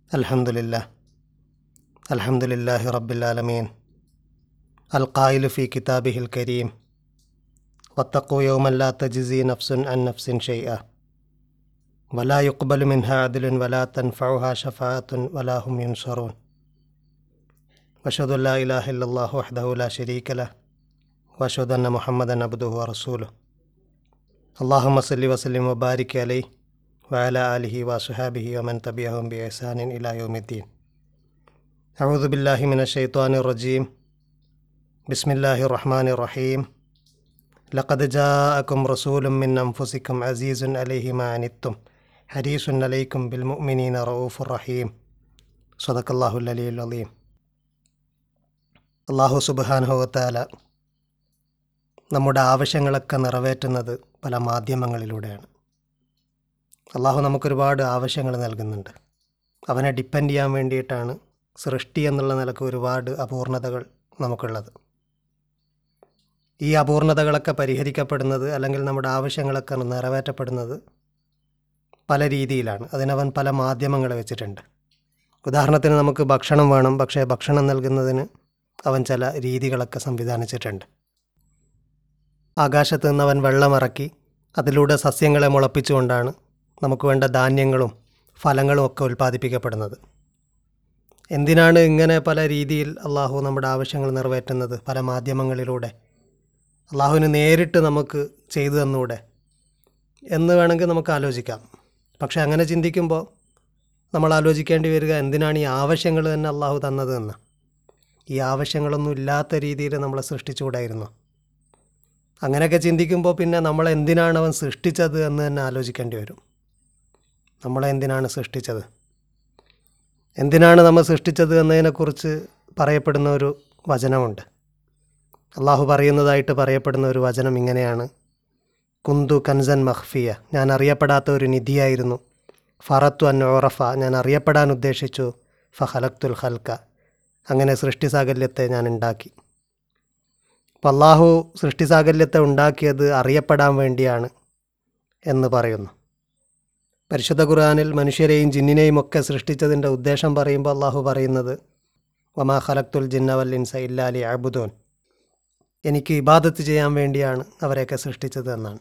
الحمد لله الحمد لله رب العالمين القائل في كتابه الكريم واتقوا يوما لا تجزي نفس عن نفس شيئا ولا يقبل منها عدل ولا تنفعها شفاعة ولا هم ينصرون واشهد ان لا اله الا الله وحده لا شريك له واشهد ان محمدا عبده ورسوله اللهم صل وسلم وبارك عليه وعلى آله وصحابه ومن تبعهم بإحسان إلى يوم الدين أعوذ بالله من الشيطان الرجيم بسم الله الرحمن الرحيم لقد جاءكم رسول من أنفسكم عزيز عليه ما عنتم حريص عليكم بالمؤمنين رؤوف رحيم صدق الله العلي العظيم അള്ളാഹു സുബാനുഭവത്താല നമ്മുടെ ആവശ്യങ്ങളൊക്കെ നിറവേറ്റുന്നത് പല മാധ്യമങ്ങളിലൂടെയാണ് അള്ളാഹു നമുക്കൊരുപാട് ആവശ്യങ്ങൾ നൽകുന്നുണ്ട് അവനെ ഡിപ്പെൻഡ് ചെയ്യാൻ വേണ്ടിയിട്ടാണ് സൃഷ്ടി എന്നുള്ള നിലക്ക് ഒരുപാട് അപൂർണതകൾ നമുക്കുള്ളത് ഈ അപൂർണതകളൊക്കെ പരിഹരിക്കപ്പെടുന്നത് അല്ലെങ്കിൽ നമ്മുടെ ആവശ്യങ്ങളൊക്കെ നിറവേറ്റപ്പെടുന്നത് പല രീതിയിലാണ് അതിനവൻ പല മാധ്യമങ്ങൾ വെച്ചിട്ടുണ്ട് ഉദാഹരണത്തിന് നമുക്ക് ഭക്ഷണം വേണം പക്ഷേ ഭക്ഷണം നൽകുന്നതിന് അവൻ ചില രീതികളൊക്കെ സംവിധാനിച്ചിട്ടുണ്ട് ആകാശത്ത് നിന്ന് അവൻ വെള്ളമിറക്കി അതിലൂടെ സസ്യങ്ങളെ മുളപ്പിച്ചുകൊണ്ടാണ് നമുക്ക് വേണ്ട ധാന്യങ്ങളും ഫലങ്ങളും ഒക്കെ ഉൽപ്പാദിപ്പിക്കപ്പെടുന്നത് എന്തിനാണ് ഇങ്ങനെ പല രീതിയിൽ അള്ളാഹു നമ്മുടെ ആവശ്യങ്ങൾ നിറവേറ്റുന്നത് പല മാധ്യമങ്ങളിലൂടെ അള്ളാഹുവിന് നേരിട്ട് നമുക്ക് ചെയ്തു തന്നൂടെ എന്ന് വേണമെങ്കിൽ നമുക്ക് ആലോചിക്കാം പക്ഷെ അങ്ങനെ ചിന്തിക്കുമ്പോൾ നമ്മൾ ആലോചിക്കേണ്ടി വരിക എന്തിനാണ് ഈ ആവശ്യങ്ങൾ തന്നെ അള്ളാഹു തന്നത് എന്ന് ഈ ആവശ്യങ്ങളൊന്നും ഇല്ലാത്ത രീതിയിൽ നമ്മളെ സൃഷ്ടിച്ചുകൂടായിരുന്നു അങ്ങനെയൊക്കെ ചിന്തിക്കുമ്പോൾ പിന്നെ നമ്മളെ എന്തിനാണ് അവൻ സൃഷ്ടിച്ചത് എന്ന് തന്നെ ആലോചിക്കേണ്ടി വരും നമ്മളെ എന്തിനാണ് സൃഷ്ടിച്ചത് എന്തിനാണ് നമ്മൾ സൃഷ്ടിച്ചത് എന്നതിനെക്കുറിച്ച് പറയപ്പെടുന്ന ഒരു വചനമുണ്ട് അള്ളാഹു പറയുന്നതായിട്ട് പറയപ്പെടുന്ന ഒരു വചനം ഇങ്ങനെയാണ് കുന്തു കൻസൻ മഹ്ഫിയ ഞാൻ അറിയപ്പെടാത്ത ഒരു നിധിയായിരുന്നു ഫറത്തു അൻ ഓറഫ ഞാൻ അറിയപ്പെടാൻ ഉദ്ദേശിച്ചു ഫഹലക്തുൽ ഹൽക്ക അങ്ങനെ സൃഷ്ടി സാകല്യത്തെ ഞാൻ ഉണ്ടാക്കി അപ്പം അള്ളാഹു സൃഷ്ടി സാകല്യത്തെ ഉണ്ടാക്കിയത് അറിയപ്പെടാൻ വേണ്ടിയാണ് എന്ന് പറയുന്നു പരിശുദ്ധ ഖുർആാനിൽ മനുഷ്യരെയും ജിന്നിനെയും ഒക്കെ സൃഷ്ടിച്ചതിൻ്റെ ഉദ്ദേശം പറയുമ്പോൾ അള്ളാഹു പറയുന്നത് വമാ ഖലക്തുൽ ജിന്നവൽ ഇൻസ ഇല്ലാലി അബുദോൻ എനിക്ക് ഇബാദത്ത് ചെയ്യാൻ വേണ്ടിയാണ് അവരെയൊക്കെ സൃഷ്ടിച്ചത് എന്നാണ്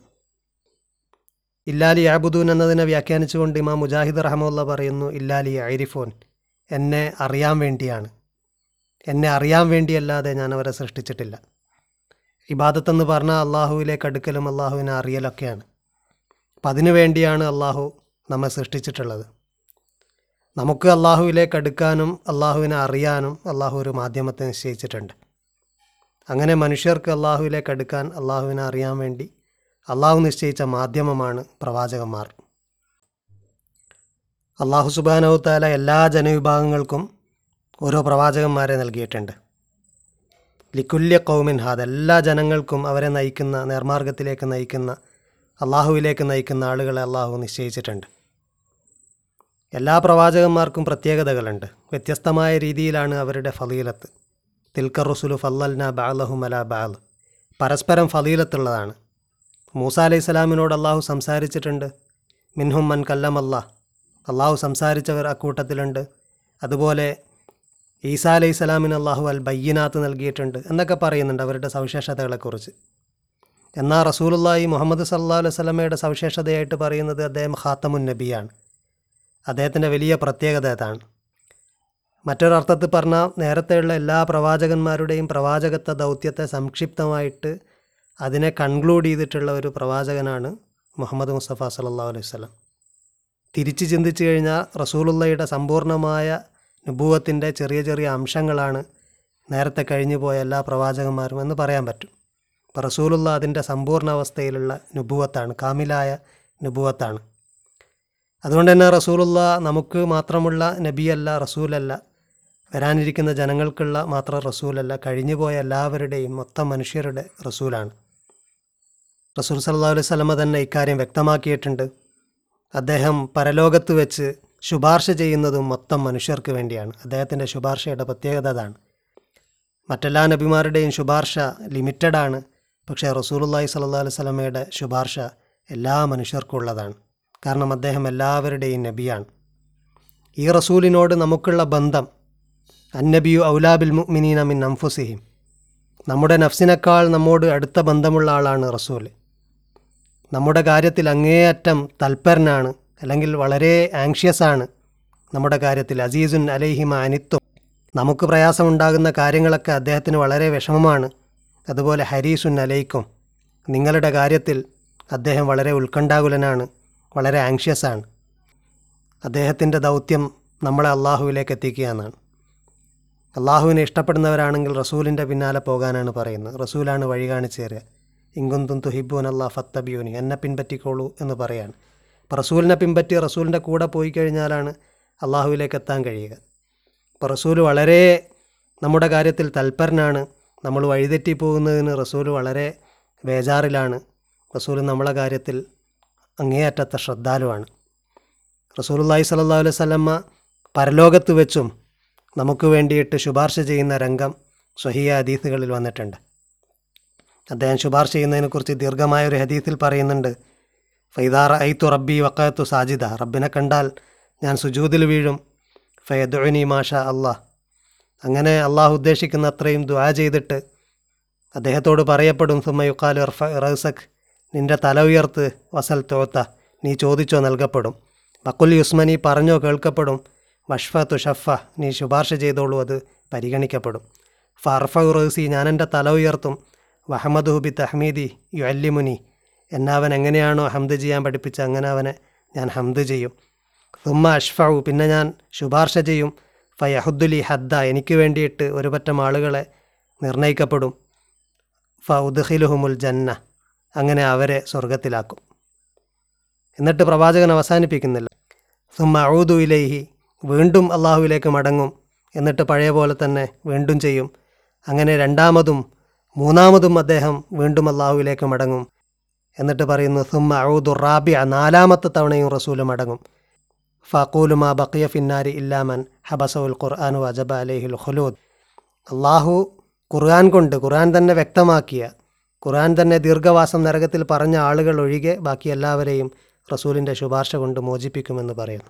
ഇല്ലാലി അബുദൂൻ എന്നതിനെ വ്യാഖ്യാനിച്ചുകൊണ്ട് ഇമാം മുജാഹിദ് റഹമുല്ല പറയുന്നു ഇല്ലാലി ഐരിഫോൻ എന്നെ അറിയാൻ വേണ്ടിയാണ് എന്നെ അറിയാൻ വേണ്ടിയല്ലാതെ ഞാൻ അവരെ സൃഷ്ടിച്ചിട്ടില്ല ഇബാദത്തെന്ന് പറഞ്ഞാൽ അള്ളാഹുവിലേക്ക് അടുക്കലും അള്ളാഹുവിനെ അറിയലൊക്കെയാണ് അപ്പം അതിനു വേണ്ടിയാണ് അള്ളാഹു നമ്മെ സൃഷ്ടിച്ചിട്ടുള്ളത് നമുക്ക് അള്ളാഹുവിലേക്ക് അടുക്കാനും അള്ളാഹുവിനെ അറിയാനും അള്ളാഹു ഒരു മാധ്യമത്തെ നിശ്ചയിച്ചിട്ടുണ്ട് അങ്ങനെ മനുഷ്യർക്ക് അള്ളാഹുവിലേക്ക് അടുക്കാൻ അള്ളാഹുവിനെ അറിയാൻ വേണ്ടി അള്ളാഹു നിശ്ചയിച്ച മാധ്യമമാണ് പ്രവാചകന്മാർ അള്ളാഹു സുബാനവുത്താല എല്ലാ ജനവിഭാഗങ്ങൾക്കും ഓരോ പ്രവാചകന്മാരെ നൽകിയിട്ടുണ്ട് ലിക്കുല്യ കൗമിൻ ഹാദ് എല്ലാ ജനങ്ങൾക്കും അവരെ നയിക്കുന്ന നേർമാർഗത്തിലേക്ക് നയിക്കുന്ന അള്ളാഹുവിലേക്ക് നയിക്കുന്ന ആളുകളെ അള്ളാഹു നിശ്ചയിച്ചിട്ടുണ്ട് എല്ലാ പ്രവാചകന്മാർക്കും പ്രത്യേകതകളുണ്ട് വ്യത്യസ്തമായ രീതിയിലാണ് അവരുടെ ഫലീലത്ത് തിൽക്കർ റുസുലു ഫല്ലൽന ബാലഹു മല ബാൽ പരസ്പരം ഫലീലത്തുള്ളതാണ് മൂസ അലൈഹി സ്വലാമിനോട് അള്ളാഹു സംസാരിച്ചിട്ടുണ്ട് മിൻഹും മൻ കല്ലം അല്ലാഹ് അള്ളാഹു സംസാരിച്ചവർ അക്കൂട്ടത്തിലുണ്ട് അതുപോലെ ഈസാ അലൈഹി സ്വലാമിന് അള്ളാഹു അൽ ബയ്യനാത്ത് നൽകിയിട്ടുണ്ട് എന്നൊക്കെ പറയുന്നുണ്ട് അവരുടെ സവിശേഷതകളെക്കുറിച്ച് എന്നാൽ റസൂലുള്ളാഹി മുഹമ്മദ് സല്ലാ അലൈഹി സ്വലമയുടെ സവിശേഷതയായിട്ട് പറയുന്നത് അദ്ദേഹം ഖാത്തമുൻ നബിയാണ് അദ്ദേഹത്തിൻ്റെ വലിയ പ്രത്യേകത അതാണ് മറ്റൊരർത്ഥത്തിൽ പറഞ്ഞാൽ നേരത്തെയുള്ള എല്ലാ പ്രവാചകന്മാരുടെയും പ്രവാചകത്വ ദൗത്യത്തെ സംക്ഷിപ്തമായിട്ട് അതിനെ കൺക്ലൂഡ് ചെയ്തിട്ടുള്ള ഒരു പ്രവാചകനാണ് മുഹമ്മദ് മുസ്തഫ സല്ലാ അലൈഹി സ്വലം തിരിച്ച് ചിന്തിച്ചു കഴിഞ്ഞാൽ റസൂലുള്ളയുടെ സമ്പൂർണ്ണമായ നുബൂവത്തിൻ്റെ ചെറിയ ചെറിയ അംശങ്ങളാണ് നേരത്തെ കഴിഞ്ഞു പോയ എല്ലാ പ്രവാചകന്മാരും എന്ന് പറയാൻ പറ്റും അപ്പോൾ റസൂലുള്ള അതിൻ്റെ സമ്പൂർണ്ണ അവസ്ഥയിലുള്ള നുബുവത്താണ് കാമിലായ നുബുവത്താണ് അതുകൊണ്ട് തന്നെ റസൂലുള്ള നമുക്ക് മാത്രമുള്ള നബിയല്ല റസൂലല്ല വരാനിരിക്കുന്ന ജനങ്ങൾക്കുള്ള മാത്രം റസൂലല്ല കഴിഞ്ഞു പോയ എല്ലാവരുടെയും മൊത്തം മനുഷ്യരുടെ റസൂലാണ് റസൂൽ സല്ലാ അലൈഹി സ്വലമ തന്നെ ഇക്കാര്യം വ്യക്തമാക്കിയിട്ടുണ്ട് അദ്ദേഹം പരലോകത്ത് വെച്ച് ശുപാർശ ചെയ്യുന്നതും മൊത്തം മനുഷ്യർക്ക് വേണ്ടിയാണ് അദ്ദേഹത്തിൻ്റെ ശുപാർശയുടെ പ്രത്യേകത അതാണ് മറ്റെല്ലാ നബിമാരുടെയും ശുപാർശ ലിമിറ്റഡാണ് പക്ഷേ റസൂലുള്ളാഹി സ്വല്ലല്ലാഹു അലൈഹി സ്വലമയുടെ ശുപാർശ എല്ലാ മനുഷ്യർക്കും ഉള്ളതാണ് കാരണം അദ്ദേഹം എല്ലാവരുടെയും നബിയാണ് ഈ റസൂലിനോട് നമുക്കുള്ള ബന്ധം അന്നബിയു ഔലാബിൽ മുഅ്മിനീന മിൻ അംഫുസിഹിം നമ്മുടെ നഫ്സിനേക്കാൾ നമ്മോട് അടുത്ത ബന്ധമുള്ള ആളാണ് റസൂൽ നമ്മുടെ കാര്യത്തിൽ അങ്ങേയറ്റം തൽപരനാണ് അല്ലെങ്കിൽ വളരെ ആങ്ഷ്യസ് ആണ് നമ്മുടെ കാര്യത്തിൽ അസീസുൻ അലൈഹിമ അനിത്തും നമുക്ക് പ്രയാസമുണ്ടാകുന്ന കാര്യങ്ങളൊക്കെ അദ്ദേഹത്തിന് വളരെ വിഷമമാണ് അതുപോലെ ഹരീസുൻ അലൈക്കും നിങ്ങളുടെ കാര്യത്തിൽ അദ്ദേഹം വളരെ ഉത്കണ്ഠാകുലനാണ് വളരെ ആങ്ഷ്യസ് ആണ് അദ്ദേഹത്തിൻ്റെ ദൗത്യം നമ്മളെ അള്ളാഹുവിലേക്ക് എത്തിക്കുക എന്നാണ് അള്ളാഹുവിനെ ഇഷ്ടപ്പെടുന്നവരാണെങ്കിൽ റസൂലിൻ്റെ പിന്നാലെ പോകാനാണ് പറയുന്നത് റസൂലാണ് വഴി കാണിച്ചു തരിക ഇങ്കുന്തും തുഹിബൂൻ അള്ളാഹ് ഫത്തബിയൂനി എന്നെ പിൻപറ്റിക്കോളൂ എന്ന് പറയാണ് അപ്പോൾ റസൂലിനെ പിൻപറ്റി റസൂലിൻ്റെ കൂടെ പോയി കഴിഞ്ഞാലാണ് അള്ളാഹുവിലേക്ക് എത്താൻ കഴിയുക അപ്പോൾ റസൂൽ വളരെ നമ്മുടെ കാര്യത്തിൽ തൽപരനാണ് നമ്മൾ വഴിതെറ്റി പോകുന്നതിന് റസൂൽ വളരെ ബേജാറിലാണ് റസൂൽ നമ്മളെ കാര്യത്തിൽ അങ്ങേയറ്റത്തെ ശ്രദ്ധാലുവാണ് റസൂലുള്ളാഹി സ്വല്ലല്ലാഹു അലൈഹി വസല്ലമ്മ പരലോകത്ത് വെച്ചും നമുക്ക് വേണ്ടിയിട്ട് ശുപാർശ ചെയ്യുന്ന രംഗം സ്വഹിയ ഹദീസുകളിൽ വന്നിട്ടുണ്ട് അദ്ദേഹം ശുപാർശ ചെയ്യുന്നതിനെക്കുറിച്ച് ദീർഘമായ ഒരു ഹദീസിൽ പറയുന്നുണ്ട് ഫൈദാർ ഐത്തു റബ്ബി വക്കത്തു സാജിദ റബ്ബിനെ കണ്ടാൽ ഞാൻ സുജൂദിൽ വീഴും ഫയദുനി മാഷ അള്ളാഹ് അങ്ങനെ അള്ളാഹു ഉദ്ദേശിക്കുന്ന അത്രയും ദുആ ചെയ്തിട്ട് അദ്ദേഹത്തോട് പറയപ്പെടും സുമ്മയുക്കാൽ ഇർഫ റസഖ് നിന്റെ തല ഉയർത്ത് വസൽ തോത്ത നീ ചോദിച്ചോ നൽകപ്പെടും ബക്കുൽ യുസ്മനി പറഞ്ഞോ കേൾക്കപ്പെടും വഷ്ഫ തുഷഫ നീ ശുപാർശ ചെയ്തോളൂ അത് പരിഗണിക്കപ്പെടും ഫർഫ റസി ഞാൻ എൻ്റെ തല ഉയർത്തും വഹമ്മദ് ഹുബി തഹ്മീദി യു അല്ലിമുനി എന്നെ അവൻ എങ്ങനെയാണോ ഹംദ് ചെയ്യാൻ പഠിപ്പിച്ച അങ്ങനെ അവനെ ഞാൻ ഹംദ് ചെയ്യും സുമ്മ അഷ്ഫു പിന്നെ ഞാൻ ശുപാർശ ചെയ്യും ഫയഹുദ്ദുലി ഹദ്ദ എനിക്ക് വേണ്ടിയിട്ട് ഒരു പറ്റം ആളുകളെ നിർണയിക്കപ്പെടും ഫ ഉദ്ഹിലുഹുമുൽ ജന്ന അങ്ങനെ അവരെ സ്വർഗത്തിലാക്കും എന്നിട്ട് പ്രവാചകൻ അവസാനിപ്പിക്കുന്നില്ല സുമ്മ ഔദു ഇലൈഹി വീണ്ടും അള്ളാഹുവിലേക്ക് മടങ്ങും എന്നിട്ട് പഴയ പോലെ തന്നെ വീണ്ടും ചെയ്യും അങ്ങനെ രണ്ടാമതും മൂന്നാമതും അദ്ദേഹം വീണ്ടും അള്ളാഹുവിലേക്ക് മടങ്ങും എന്നിട്ട് പറയുന്നു സുമ്മ ഔദു റാബിയ നാലാമത്തെ തവണയും റസൂല് മടങ്ങും ഫാക്കൂലു മാ ബക്കിയ ഫിന്നാരി ഇല്ലാമൻ ഹബസഉൽ ഖുർആാനു അജബ അലൈഹിൽ ഖുലൂദ് അള്ളാഹു ഖുർആൻ കൊണ്ട് ഖുർആൻ തന്നെ വ്യക്തമാക്കിയ ഖുർആൻ തന്നെ ദീർഘവാസം നരകത്തിൽ പറഞ്ഞ ആളുകൾ ഒഴികെ ബാക്കി എല്ലാവരെയും റസൂലിൻ്റെ ശുപാർശ കൊണ്ട് മോചിപ്പിക്കുമെന്ന് പറയുന്നു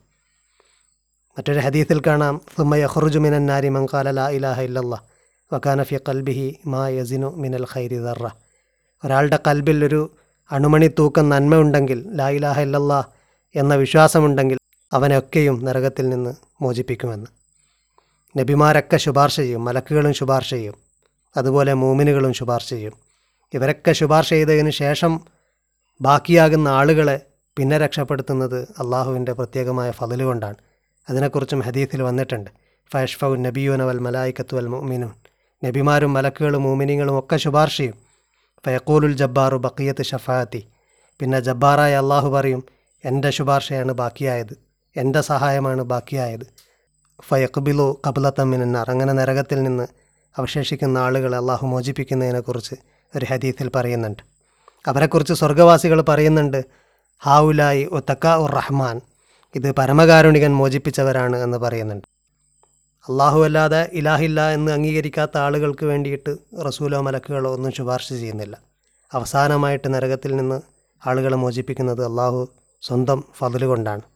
മറ്റൊരു ഹദീസിൽ കാണാം സുമ്മ യഹ്റുജു മിനൻ നാരി മങ്കാല ലാ ഇലാഹ ഇല്ലല്ലാ വക്കാന ഫി കൽബിഹി മാ യസിനു മിനൽ ഖൈരി ദർറ ഒരാളുടെ കൽബിൽ ഒരു അണുമണി തൂക്കം നന്മ ഉണ്ടെങ്കിൽ ലാ ഇലാഹ ഇല്ലല്ലാ എന്ന വിശ്വാസമുണ്ടെങ്കിൽ അവനെയൊക്കെയും നരകത്തിൽ നിന്ന് മോചിപ്പിക്കുമെന്ന് നബിമാരൊക്കെ ശുപാർശ ചെയ്യും മലക്കുകളും ശുപാർശ ചെയ്യും അതുപോലെ മൂമിനുകളും ശുപാർശ ചെയ്യും ഇവരൊക്കെ ശുപാർശ ചെയ്തതിന് ശേഷം ബാക്കിയാകുന്ന ആളുകളെ പിന്നെ രക്ഷപ്പെടുത്തുന്നത് അള്ളാഹുവിൻ്റെ പ്രത്യേകമായ ഫതില് കൊണ്ടാണ് അതിനെക്കുറിച്ചും ഹദീസിൽ വന്നിട്ടുണ്ട് ഫയഷ്ഫൗ നബിയൂന വൽ മലായിക്കത്തു വൽ മുഅ്മിനൂൻ നബിമാരും മലക്കുകളും മൂമിനിങ്ങളും ഒക്കെ ശുപാർശ ചെയ്യും ഫയക്കൂലുൽ ജബ്ബാറു ബക്കിയത്ത് ഷഫാത്തി പിന്നെ ജബ്ബാറായ അള്ളാഹു പറയും എൻ്റെ ശുപാർശയാണ് ബാക്കിയായത് എൻ്റെ സഹായമാണ് ബാക്കിയായത് ഫയക്ബിലു കബലത്തമ്മിനാർ അങ്ങനെ നരകത്തിൽ നിന്ന് അവശേഷിക്കുന്ന ആളുകളെ അള്ളാഹു മോചിപ്പിക്കുന്നതിനെക്കുറിച്ച് ഒരു ഹദീസിൽ പറയുന്നുണ്ട് അവരെക്കുറിച്ച് സ്വർഗവാസികൾ പറയുന്നുണ്ട് ഹാവുലായി ഒ തക്ക ഉർ റഹ്മാൻ ഇത് പരമകാരുണികൻ മോചിപ്പിച്ചവരാണ് എന്ന് പറയുന്നുണ്ട് അള്ളാഹു അല്ലാതെ ഇലാഹില്ല എന്ന് അംഗീകരിക്കാത്ത ആളുകൾക്ക് വേണ്ടിയിട്ട് റസൂലോ മലക്കുകളോ ഒന്നും ശുപാർശ ചെയ്യുന്നില്ല അവസാനമായിട്ട് നരകത്തിൽ നിന്ന് ആളുകളെ മോചിപ്പിക്കുന്നത് അള്ളാഹു സ്വന്തം ഫതില് കൊണ്ടാണ്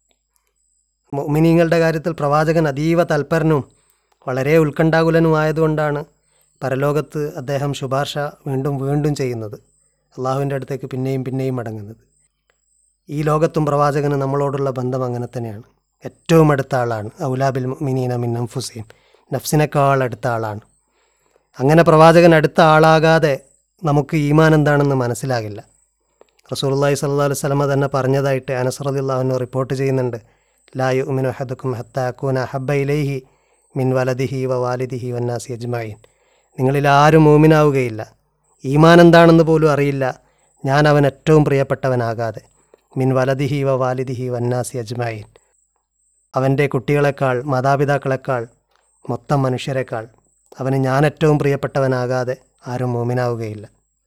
മിനിങ്ങളുടെ കാര്യത്തിൽ പ്രവാചകൻ അതീവ തൽപരനും വളരെ ഉത്കണ്ഠാകുലനുമായതുകൊണ്ടാണ് പരലോകത്ത് അദ്ദേഹം ശുപാർശ വീണ്ടും വീണ്ടും ചെയ്യുന്നത് അള്ളാഹുവിൻ്റെ അടുത്തേക്ക് പിന്നെയും പിന്നെയും മടങ്ങുന്നത് ഈ ലോകത്തും പ്രവാചകന് നമ്മളോടുള്ള ബന്ധം അങ്ങനെ തന്നെയാണ് ഏറ്റവും അടുത്ത ആളാണ് ഔലാബിൽ മിനീന മിൻ അംഫുസീം നഫ്സിനേക്കാൾ അടുത്ത ആളാണ് അങ്ങനെ പ്രവാചകൻ അടുത്ത ആളാകാതെ നമുക്ക് ഈമാൻ എന്താണെന്ന് മനസ്സിലാകില്ല റസൂലുള്ളാഹി സ്വല്ലല്ലാഹു അലൈഹി വസല്ലമ തന്നെ പറഞ്ഞതായിട്ട് അനസ് റളിയല്ലാഹു റിപ്പോർട്ട് ചെയ്യുന്നുണ്ട് ലാ യുഅ്മിനു അഹദുക്കും ഹത്താ അകൂന ഹബ്ബ ഇലൈഹി മിൻ വലദിഹി വ വാലിദിഹി വന്നാസി അജ്മഈൻ നിങ്ങളിൽ ആരും മൂമിനാവുകയില്ല ഈമാൻ എന്താണെന്ന് പോലും അറിയില്ല ഞാൻ അവൻ ഏറ്റവും പ്രിയപ്പെട്ടവനാകാതെ മിൻ വലദിഹി വ വാലിദിഹി വന്നാസി അജ്മഈൻ അവൻ്റെ കുട്ടികളെക്കാൾ മാതാപിതാക്കളെക്കാൾ മൊത്തം മനുഷ്യരെക്കാൾ അവന് ഞാൻ ഏറ്റവും പ്രിയപ്പെട്ടവനാകാതെ ആരും മൂമിനാവുകയില്ല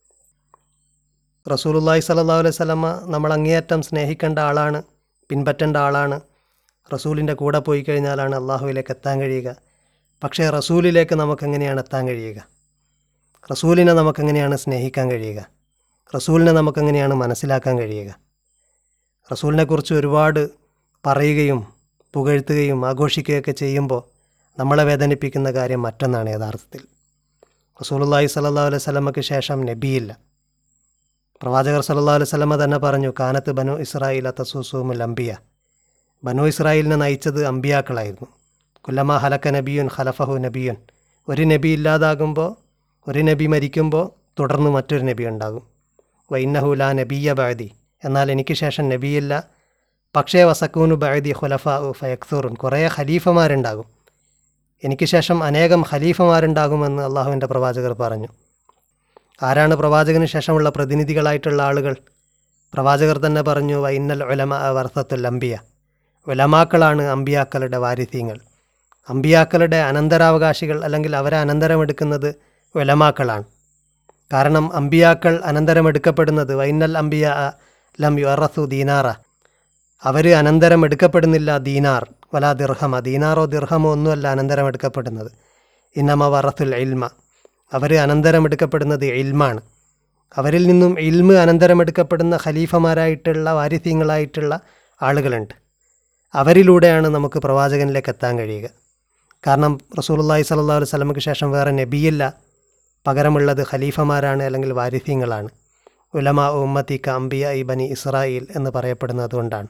റസൂലുള്ളാഹി സ്വല്ലല്ലാഹു അലൈഹി വസല്ലമ നമ്മൾ അങ്ങേയറ്റം സ്നേഹിക്കേണ്ട ആളാണ് പിൻപറ്റേണ്ട ആളാണ് റസൂലിൻ്റെ കൂടെ പോയി കഴിഞ്ഞാലാണ് അള്ളാഹുവിലേക്ക് എത്താൻ കഴിയുക പക്ഷേ റസൂലിലേക്ക് നമുക്കെങ്ങനെയാണ് എത്താൻ കഴിയുക റസൂലിനെ നമുക്കെങ്ങനെയാണ് സ്നേഹിക്കാൻ കഴിയുക റസൂലിനെ നമുക്കെങ്ങനെയാണ് മനസ്സിലാക്കാൻ കഴിയുക റസൂലിനെക്കുറിച്ച് ഒരുപാട് പറയുകയും പുകഴ്ത്തുകയും ആഘോഷിക്കുകയൊക്കെ ചെയ്യുമ്പോൾ നമ്മളെ വേദനിപ്പിക്കുന്ന കാര്യം മറ്റൊന്നാണ് യഥാർത്ഥത്തിൽ റസൂലുള്ളാഹി സ്വല്ലല്ലാഹു അലൈഹി വസല്ലമയ്ക്ക് ശേഷം നബിയില്ല പ്രവാചകർ സല്ലല്ലാഹു അലൈഹി വസല്ലമ തന്നെ പറഞ്ഞു കാനത്ത് ബനു ഇസ്രായേൽ തസൂസുമുൽ അംബിയ ബനു ഇസ്രായേലിനെ നയിച്ചത് അമ്പിയാക്കളായിരുന്നു കുല്ലമ ഹലക്ക നബിയുൻ ഖലഫഹു നബിയുൻ ഒരു നബി ഇല്ലാതാകുമ്പോൾ ഒരു നബി മരിക്കുമ്പോൾ തുടർന്ന് മറ്റൊരു നബി ഉണ്ടാകും വൈന്നഹു ലാ നബിയ ബാദി എന്നാൽ എനിക്ക് ശേഷം നബിയില്ല പക്ഷേ വസക്കൂനു ബാദി ഖുലഫ ഫയക്സൂറുൻ കുറേ ഖലീഫമാരുണ്ടാകും എനിക്ക് ശേഷം അനേകം ഖലീഫമാരുണ്ടാകുമെന്ന് അള്ളാഹുവിൻ്റെ പ്രവാചകർ പറഞ്ഞു ആരാണ് പ്രവാചകന് ശേഷമുള്ള പ്രതിനിധികളായിട്ടുള്ള ആളുകൾ പ്രവാചകർ തന്നെ പറഞ്ഞു വൈന്നൽ ഉലമ വർത്തത്തുൽ അംബിയ ഉലമാക്കളാണ് അമ്പിയാക്കളുടെ വാരിധ്യങ്ങൾ അമ്പിയാക്കളുടെ അനന്തരാവകാശികൾ അല്ലെങ്കിൽ അവരെ അനന്തരമെടുക്കുന്നത് ഉലമാക്കളാണ് കാരണം അമ്പിയാക്കൾ അനന്തരമെടുക്കപ്പെടുന്നത് വൈന്നൽ അംബിയ ലം യുറസു ദീനാറ അവർ അനന്തരം എടുക്കപ്പെടുന്നില്ല ദീനാർ വലാ ദിർഹമ ദീനാറോ ദിർഹമോ ഒന്നുമല്ല അനന്തരം എടുക്കപ്പെടുന്നത് ഇന്നമ വറത്തുൽ ഇൽമ അവർ അനന്തരം എടുക്കപ്പെടുന്നത് ഇൽമാണ് അവരിൽ നിന്നും ഇൽമ് അനന്തരമെടുക്കപ്പെടുന്ന ഖലീഫമാരായിട്ടുള്ള വാരിധ്യങ്ങളായിട്ടുള്ള ആളുകളുണ്ട് അവരിലൂടെയാണ് നമുക്ക് പ്രവാചകനിലേക്ക് എത്താൻ കഴിയുക കാരണം റസൂലുള്ളാഹി സ്വല്ലല്ലാഹു അലൈഹി വസല്ലമയ്ക്ക് ശേഷം വേറെ നബിയില്ല പകരമുള്ളത് ഖലീഫമാരാണ് അല്ലെങ്കിൽ വാരിധ്യങ്ങളാണ് ഉലമ ഉമ്മത്തി കാംബിയ ഇ ബനി ഇസ്രായേൽ എന്ന് പറയപ്പെടുന്നത് കൊണ്ടാണ്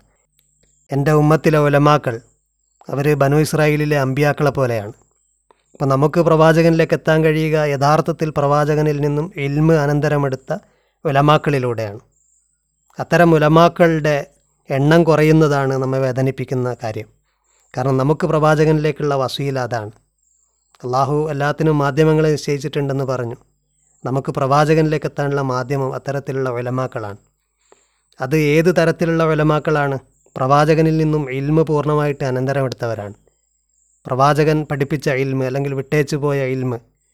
എൻ്റെ ഉമ്മത്തിലെ ഉലമാക്കൾ അവർ ബനു ഇസ്രായേലിലെ അമ്പിയാക്കളെ പോലെയാണ് അപ്പോൾ നമുക്ക് പ്രവാചകനിലേക്ക് എത്താൻ കഴിയുക യഥാർത്ഥത്തിൽ പ്രവാചകനിൽ നിന്നും ഇൽമ് അനന്തരമെടുത്ത ഉലമാക്കളിലൂടെയാണ് അത്തരം ഉലമാക്കളുടെ എണ്ണം കുറയുന്നതാണ് നമ്മെ വേദനിപ്പിക്കുന്ന കാര്യം കാരണം നമുക്ക് പ്രവാചകനിലേക്കുള്ള വസീല അതാണ് അള്ളാഹു എല്ലാത്തിനും മാധ്യമങ്ങളെ നിശ്ചയിച്ചിട്ടുണ്ടെന്ന് പറഞ്ഞു നമുക്ക് പ്രവാചകനിലേക്ക് എത്താനുള്ള മാധ്യമം അത്തരത്തിലുള്ള ഉലമാക്കളാണ് അത് ഏത് തരത്തിലുള്ള ഉലമാക്കളാണ് പ്രവാചകനിൽ നിന്നും ഇൽമ് പൂർണ്ണമായിട്ട് അനന്തരമെടുത്തവരാണ് പ്രവാചകൻ പഠിപ്പിച്ച ഇൽമ് അല്ലെങ്കിൽ വിട്ടേച്ചു പോയ ഇൽമ്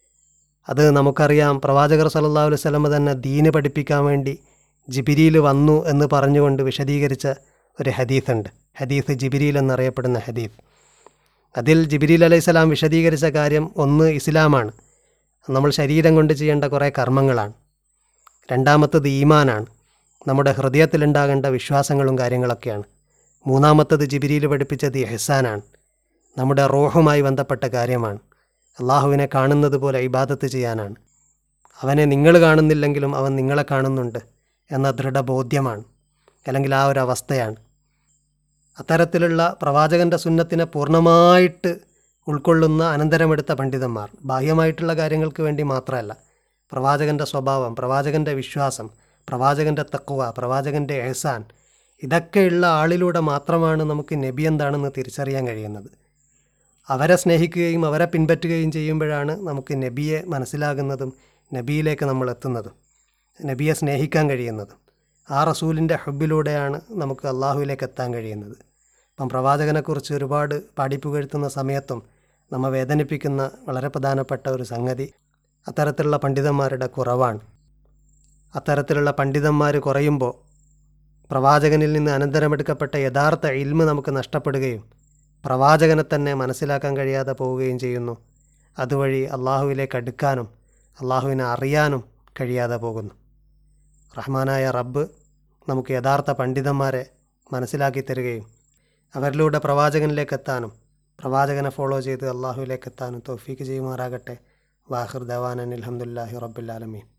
അത് നമുക്കറിയാം പ്രവാചകർ സല്ലല്ലാഹു അലൈഹി വസല്ലമ തന്നെ ദീന് പഠിപ്പിക്കാൻ വേണ്ടി ജിബിരിയിൽ വന്നു എന്ന് പറഞ്ഞുകൊണ്ട് വിശദീകരിച്ച ഒരു ഹദീസുണ്ട് ഹദീസ് ജിബിരിയിൽ എന്നറിയപ്പെടുന്ന ഹദീസ് അതിൽ ജിബിരിൽ അലൈഹി സ്വലാം വിശദീകരിച്ച കാര്യം ഒന്ന് ഇസ്ലാമാണ് നമ്മൾ ശരീരം കൊണ്ട് ചെയ്യേണ്ട കുറേ കർമ്മങ്ങളാണ് രണ്ടാമത്തത് ഈമാനാണ് നമ്മുടെ ഹൃദയത്തിലുണ്ടാകേണ്ട വിശ്വാസങ്ങളും കാര്യങ്ങളൊക്കെയാണ് മൂന്നാമത്തത് ജിബിരിയിൽ പഠിപ്പിച്ചത് ഇഹ്സാനാണ് നമ്മുടെ റോഹുമായി ബന്ധപ്പെട്ട കാര്യമാണ് അള്ളാഹുവിനെ കാണുന്നത് പോലെ ഇബാദത്ത് ചെയ്യാനാണ് അവനെ നിങ്ങൾ കാണുന്നില്ലെങ്കിലും അവൻ നിങ്ങളെ കാണുന്നുണ്ട് എന്ന ദൃഢബോധ്യമാണ് അല്ലെങ്കിൽ ആ ഒരു അവസ്ഥയാണ് അത്തരത്തിലുള്ള പ്രവാചകൻ്റെ സുന്നത്തിനെ പൂർണ്ണമായിട്ട് ഉൾക്കൊള്ളുന്ന അനന്തരമെടുത്ത പണ്ഡിതന്മാർ ബാഹ്യമായിട്ടുള്ള കാര്യങ്ങൾക്ക് വേണ്ടി മാത്രമല്ല പ്രവാചകൻ്റെ സ്വഭാവം പ്രവാചകൻ്റെ വിശ്വാസം പ്രവാചകൻ്റെ തക്കുവ പ്രവാചകൻ്റെ എഹ്സാൻ ഇതൊക്കെയുള്ള ആളിലൂടെ മാത്രമാണ് നമുക്ക് നബി എന്താണെന്ന് തിരിച്ചറിയാൻ കഴിയുന്നത് അവരെ സ്നേഹിക്കുകയും അവരെ പിൻപറ്റുകയും ചെയ്യുമ്പോഴാണ് നമുക്ക് നബിയെ മനസ്സിലാകുന്നതും നബിയിലേക്ക് നമ്മൾ എത്തുന്നതും നബിയെ സ്നേഹിക്കാൻ കഴിയുന്നതും ആ റസൂലിൻ്റെ ഹബ്ബിലൂടെയാണ് നമുക്ക് അള്ളാഹുവിലേക്ക് എത്താൻ കഴിയുന്നത് അപ്പം പ്രവാചകനെക്കുറിച്ച് ഒരുപാട് പാടിപ്പുകഴ്ത്തുന്ന സമയത്തും നമ്മെ വേദനിപ്പിക്കുന്ന വളരെ പ്രധാനപ്പെട്ട ഒരു സംഗതി അത്തരത്തിലുള്ള പണ്ഡിതന്മാരുടെ കുറവാണ് അത്തരത്തിലുള്ള പണ്ഡിതന്മാർ കുറയുമ്പോൾ പ്രവാചകനിൽ നിന്ന് അനന്തരമെടുക്കപ്പെട്ട യഥാർത്ഥ ഇൽമ് നമുക്ക് നഷ്ടപ്പെടുകയും പ്രവാചകനെ തന്നെ മനസ്സിലാക്കാൻ കഴിയാതെ പോവുകയും ചെയ്യുന്നു അതുവഴി അള്ളാഹുവിലേക്ക് അടുക്കാനും അള്ളാഹുവിനെ അറിയാനും കഴിയാതെ പോകുന്നു റഹ്മാനായ റബ്ബ് നമുക്ക് യഥാർത്ഥ പണ്ഡിതന്മാരെ മനസ്സിലാക്കി തരികയും അവരിലൂടെ പ്രവാചകനിലേക്ക് എത്താനും പ്രവാചകനെ ഫോളോ ചെയ്ത് അള്ളാഹുവിലേക്ക് എത്താനും തോഫീക്ക് ചെയ്യുമാറാകട്ടെ വാഹിർ ദവാനൻ അലഹമുല്ലാഹി റബ്ബുല്ലാലമീൻ